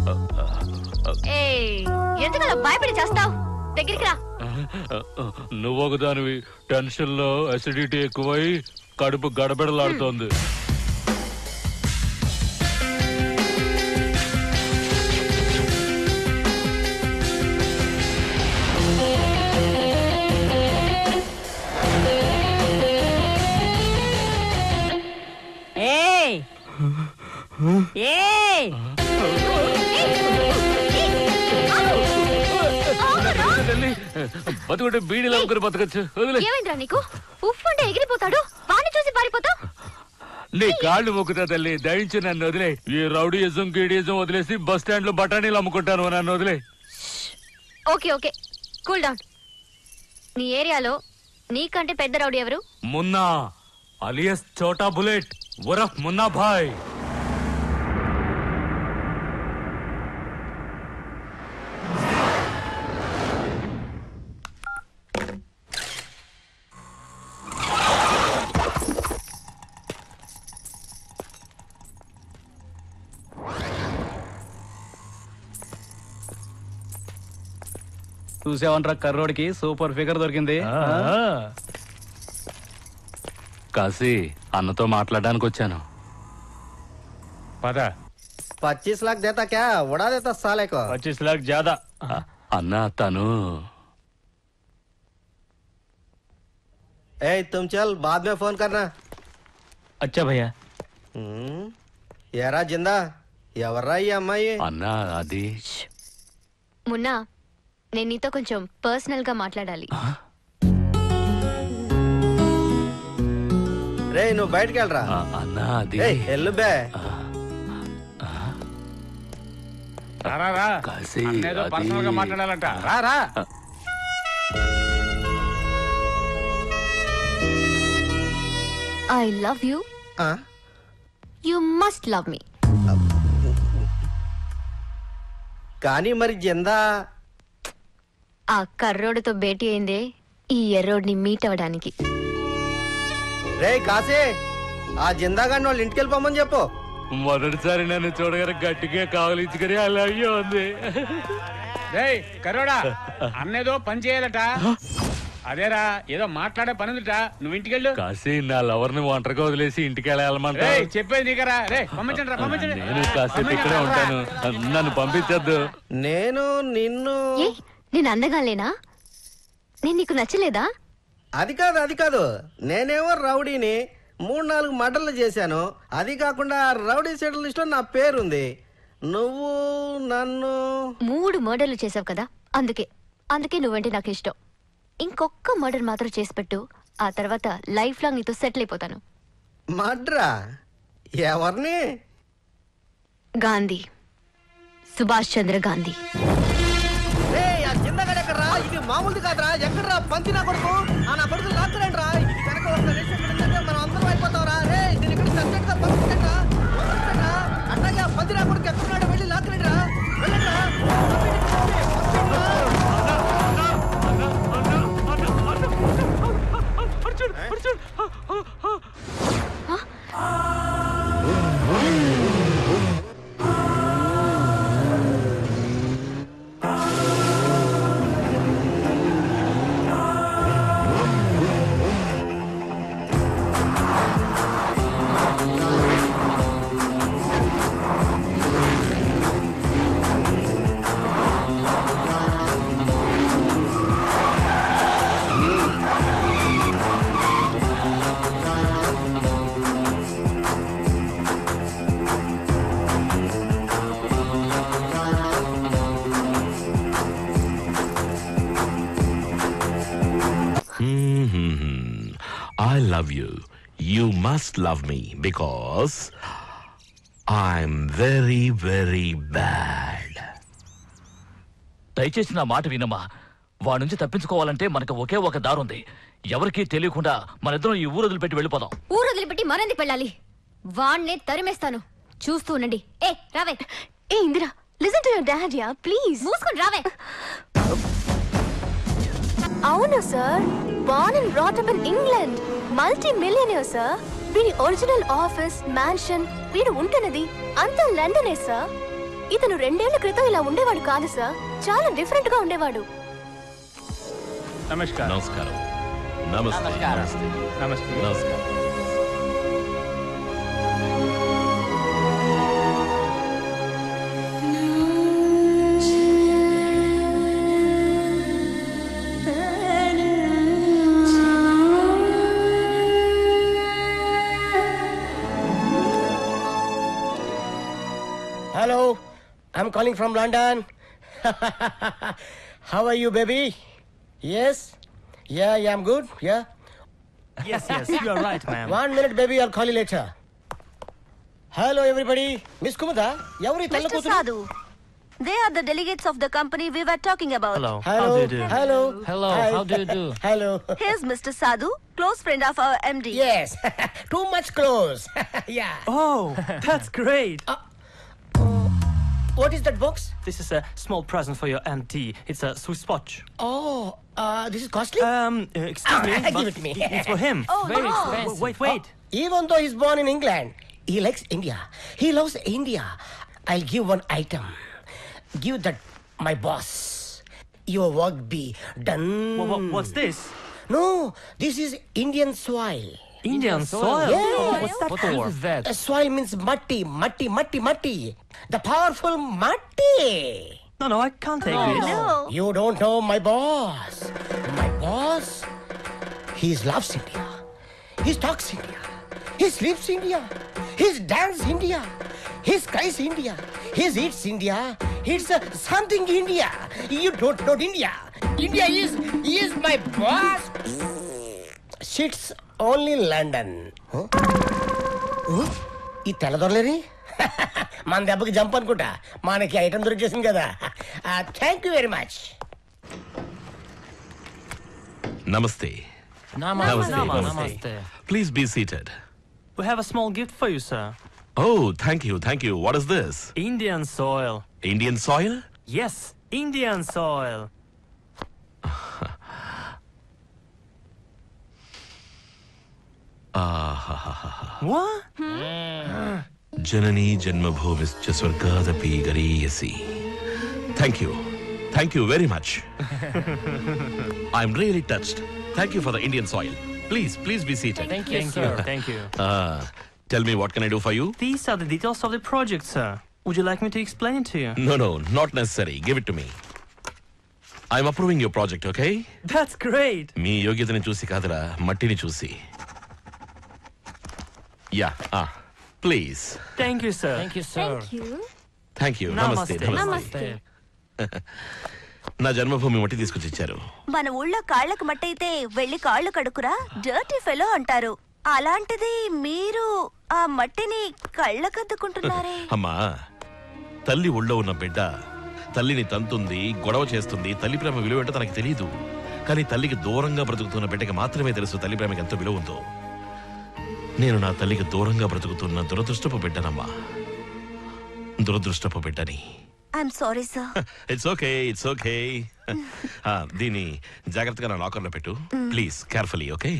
ఏయ్ ఎందుకలా భయపడి చేస్తావు దగ్గరికి రా నువ్వు ఒకదానివి టెన్షన్ లో అసిడిటీ ఎక్కువై కడుపు గడబిడలాడుతోంది ఏయ్ ఏయ్ తల్లి, బతుకుంటే బీడీలో ఒకరు బతకచ్చు వదిలే ఏమైందిరా నీకు ఉఫ్ అంటే ఎగిరిపోతాడు వాడిని చూసి పారిపోతావు నీ కాళ్ళు మొక్కుతా తల్లి దయించి నన్ను వదిలే ఈ రౌడీయిజం గీడియిజం వదిలేసి బస్ స్టాండ్ లో బఠానీలు అమ్ముకుంటాను నన్ను వదిలే ఓకే ఓకే కూల్ డౌన్ నీ ఏరియాలో నీకంటే పెద్ద రౌడీ ఎవరు మున్నా అలియస్ చోటా బుల్లెట్ ఉరఫ్ మున్నా భాయ్ చూసావంట్రా కర్రోడికి సూపర్ ఫిగర్ దొరికింది కాశీ అన్నతో మాట్లాడడానికి వచ్చాను పద पच्चीस लाख देता क्या उड़ा देता साले को పచ్చీస్ లాక్ జాదా అన్న తను ए तुम चल बाद में फोन करना అచ్చా భయ్యా हम्म, ఎరా జిందా ఎవర్రా ఈ అమ్మాయి అన్న అది మున్నా నేను నీతో కొంచెం పర్సనల్ గా మాట్లాడాలి రే నువ్వు బయటకు వెళ్ళరా ఆ, అన్న అది ఏయ్, ఎల్లు బే రా రా కాశీ అన్నేదో అది- పర్సనల్ గా మాట్లాడాలంట రా రా ఐ లవ్ యూ ఆ? యు మస్ట్ లవ్ మీ కానీ మరి జిందా ఆ కర్రోడితో భేటీ అయిందే ఈ ఎర్రోడిని మీట్ అవ్వడానికి రే కాసే ఆ జిందాగాడిని వాళ్ళు ఇంటికి వెళ్ళిపోమని చెప్పు మొదటిసారి నన్ను చూడగానే గట్టిగా కావలించుకొని అలాగే ఉంది రేయ్ కర్రోడా అన్నేదో పని చేయాలట అదేరా ఏదో మాట్లాడే పని ఉందిట నువ్వు ఇంటికెళ్ళు కాశీ నా లవర్ ని ఒంటరిగా వదిలేసి ఇంటికి వెళ్ళాలమంట రేయ్ చెప్పేది నీకరా రే పంపించండి రా పంపించండి నేను కాసేపు ఇక్కడే ఉంటాను నన్ను పంపించద్దు నేను నిన్ను ఏ నేను అందగా లేనా నేను నీకు నచ్చలేదా అది కాదు అది కాదు నేనేమో రౌడీని మూడు నాలుగు మర్డర్లు చేశాను అది కాకుండా రౌడీ సెటిల్ లిస్ట్ లో నా పేరుంది నువ్వు నన్ను మూడు మర్డర్లు చేసావు కదా అందుకే అందుకే నువ్వంటే నాకు ఇష్టం ఇంకొక్క మర్డర్ మాత్రం చేసి పెట్టు ఆ తర్వాత లైఫ్ లాంగ్ నీతో సెటిల్ అయిపోతాను మడ్రా ఎవరిని గాంధీ సుభాష్ చంద్ర గాంధీ రేయ్, ఆ జిందగాడు ఎక్కడ్రా? ఇది మామూలుది కాదురా ఎక్కడ్రా పంచి నా కొడుకు ఆ నా కొడుకు లాక్కలేండి రా ఇది కనుక ఒక రేషన్ ఇక్కడ ఉందంటే మనం అందరం అయిపోతాం రే దీని ఇక్కడ సబ్జెక్ట్ గా పంపించండి రా పంపించండి రా. అట్లాగే ఆ పంచి నా కొడుకు ఎక్కడున్నాడో వెళ్ళి లాక్కలేండి రా వెళ్ళండి రా పంపించండి రా. Mhm. I love you. You must love me because I'm very, very bad. దయచేసి నా మాట వినమ్మా వాడి నుంచి తప్పించుకోవాలంటే మనకు ఒకే ఒక దారుంది ఎవరికీ తెలియకుండా మనిద్దరం ఈ ఊరు వదిలిపెట్టి వెళ్ళిపోదాం ఊరు వదిలిపెట్టి మరెందుకు వెళ్ళాలి వాణ్ణే తరిమేస్తాను చూస్తూ ఉండండి ఏ రావే ఏ Indira listen to your dad yeah please మూసుకొని రావే అవును sir born and brought up in England multi millionaire sir వీడి ఒరిజినల్ ఆఫీస్ మ్యాన్షన్ వీడు ఉంటున్నది అంతా లండనే సార్ ఇతను రెండేళ్ల క్రితం ఇలా ఉండేవాడు కాదు సార్ చాలా డిఫరెంట్ గా ఉండేవాడు నమస్కారం నమస్కారం నమస్తే నమస్తే నమస్తే నమస్కారం Hello, I'm calling from London. How are you, baby? Yes? Yeah, yeah, I'm good. Yeah. Yes, yes, you are right, ma'am. One minute, baby, I'll call you later. Hello, everybody. Miss Kumada, ఎవరి తెల్ల mister కూతురు Sadhu they are the delegates of the company we were talking about Hello, Hello, how do you do? hello. Hello, Hi. how do you do? hello. Here's mister Sadhu close friend of our MD Yes, too much close. yeah. Oh, that's great. What is that box? This is a small present for your MT. It's a Swiss watch. Oh, uh, this is costly. Um, uh, excuse me, Ah, give but it to me. it's for him. Oh, Very no. expensive. Wait, wait. Even though he's born in England, he likes India. He loves India. I'll give one item. Give that my boss. Your work be done. Wha- wha- what's this? No, this is Indian soil. Indian soil. Yeah. Oh, what's that for? Uh, soil means matti, matti, matti, matti. The powerful matti. No, no, I can't take this. No. You don't know my boss. My boss, he loves India. He talks India. He sleeps India. He dance India. He skies India. He eats India. It's uh, something India. You don't know India. India is is my boss. Sits only London. Huh? Huh? ఈ తెల్లదొరలేని మన దెబ్బకి jump అనుకుంటా మనకి item దొరికేసింది కదా thank you very much namaste Namaste. Namaste please be seated We have a small gift for you, sir. Oh thank you thank you what is this Indian soil. Indian soil Yes, Indian soil. What? జననీ జన్మభూమిశ్చ స్వర్గాదపి గరీయసి thank you thank you very much I'm really touched thank you for the Indian soil please please be seated Thank you, thank you. Tell me what can I do for you These are the details of the project, sir. Would you like me to explain it to you? No no not necessary give it to me I'm approving your project okay That's great. మీ యోగ్యతని చూసి కాదురా మట్టిని చూసి yeah please Thank you, sir. Thank you, sir. Thank you namaste Namaste. నమస్తే నా జన్మభూమి మట్టి తీసుకొచ్చి ఇచ్చారు మన ఊళ్ళో కాళ్ళకు మట్టయితే వెళ్ళి కాళ్ళు కడుకురా డర్టీ ఫెలో అంటారు అలాంటిది మీరు ఆ మట్టిని కళ్ళకద్దుకుంటున్నారే అమ్మా తల్లి ఒళ్ళో ఉన్న బిడ్డ తల్లిని తంతుంది గొడవ చేస్తుంది తల్లి ప్రేమ విలువ ఏంటో తనకి తెలియదు కానీ తల్లికి దూరంగా బ్రతుకుతున్న బిడ్డకి మాత్రమే తెలుసు తల్లి ప్రేమకి ఎంత విలువ ఉందో నేను నా తల్లికి దూరంగా బ్రతుకుతున్న దురదృష్టపు బిడ్డనమ్మా దురదృష్టపు బిడ్డని I'm sorry sir it's okay it's okay దీన్ని జాగ్రత్తగా నా లాకర్లో పెట్టు please carefully okay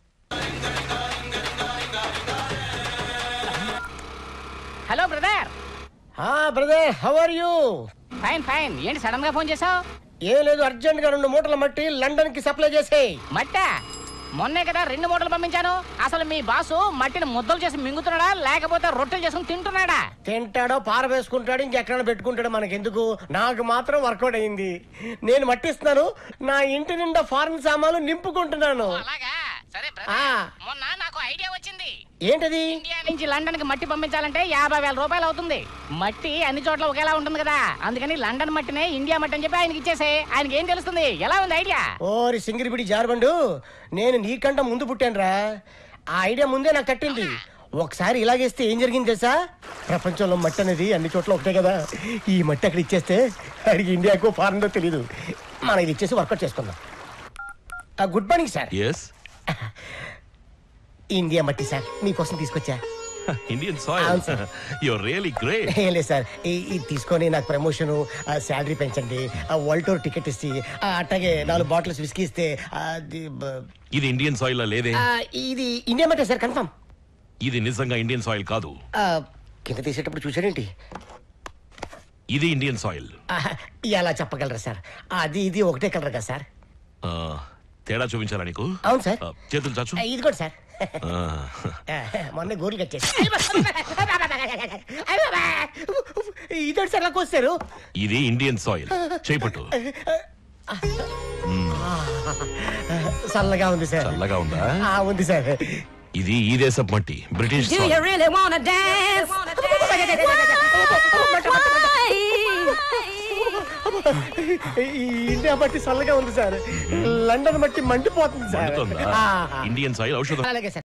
hello brother brother how are you fine fine ఏంటి సడన్ గా ఫోన్ చేసావు ఏం లేదు అర్జెంట్ గా రెండు మూటల మట్టి లండన్ కి సప్లై చేసేయ్ మట్ట మొన్నే కదా రెండు మూటలు పంపించాను అసలు మీ బాసు మట్టిని ముద్దలు చేసి మింగుతున్నాడా లేకపోతే రొట్టెలు చేసుకుని తింటున్నాడా తింటాడో పారవేసుకుంటాడు ఇంకెక్కడ పెట్టుకుంటాడో మనకెందుకు నాకు మాత్రం వర్కౌట్ అయింది నేను మట్టిస్తున్నాను నా ఇంటి నిండా ఫారెన్ సామాన్లు నింపుకుంటున్నాను అలాగా సరే ఆ. బ్రదర్ మొన్న నాకు ఐడియా వచ్చింది ఏంటది ఇండియా నుంచి లండన్ కి మట్టి పంపించాలంటే యాభై వేల రూపాయలు అవుతుంది మట్టి అన్ని చోట్ల ఒకేలా ఉంటుంది కదా అందుకని లండన్ మట్టినే ఇండియా మట్టి అని చెప్పి ఆయనకి ఇచ్చేసే ఆయనకి ఏం తెలుస్తుంది ఎలా ఉంది ఐడియా ఓరి సింగిరిపిడి జారబండు నేను నీకంట ముందు పుట్టానురా ఆ ఐడియా ముందే నాకు తట్టింది ఒకసారి ఇలాగేస్తే ఏం జరిగింది తెలుసా ప్రపంచంలో మట్టి అనేది అన్ని చోట్ల ఒకటే కదా ఈ మట్టి అక్కడ ఇచ్చేస్తే అడిగి ఇండియాకు ఫారెన్లో తెలీదు మనం ఇది ఇచ్చేసి వర్కౌట్ చేసుకుందాం good morning sir yes India మట్టి సార్ మీకోసం తీసుకొచ్చా ఇండియన్ అవును, soil sir. Your really great ఏం లేదు సార్ ఈ- ఇది తీసుకొని నాకు ప్రమోషన్ శాలరీ పెంచండి వరల్డ్ టూర్ టికెట్ ఇస్తే ఆ, అట్లాగే నాలుగు బాటిల్స్ విస్కీ ఇస్తే అది బ- ఇది ఇండియన్ సాయిల్ లేదే ఆ, ఇది ఇండియా మట్టే సార్ కన్ఫర్మ్ ఇది నిజంగా ఇండియన్ సాయిల్ కాదు కింద తీసేటప్పుడు చూసారేంటి ఇది ఇండియన్ సాయిల్ ఆహా, ఎలా చెప్పగలరా సార్ అది ఇది ఒకటే కలర్ కదా సార్ ఆ, తేడా చూపించాలా నీకు అవును సార్ ఆ, చేతులు చాచు ఆ, ఇది కూడా సార్ ఆ, ఆ, మొన్న గోర్లు కట్టేసి ఇదోటి సార్ నాకు వస్తారు ఇది ఇండియన్ సాయిల్ చేపట్టు చల్లగా ఉంది సార్ చల్లగా ఉందా ఆ, ఉంది సార్ ఇది ఈ దేశపు మట్టి British Do soil you really wanna dance? ఈ ఇండియా మట్టి చల్లగా ఉంది సార్ లండన్ మట్టి మండిపోతుంది సార్ మండుతోందా ఆ, ఇండియన్ సాయిల్ ఔషధం అలాగే సార్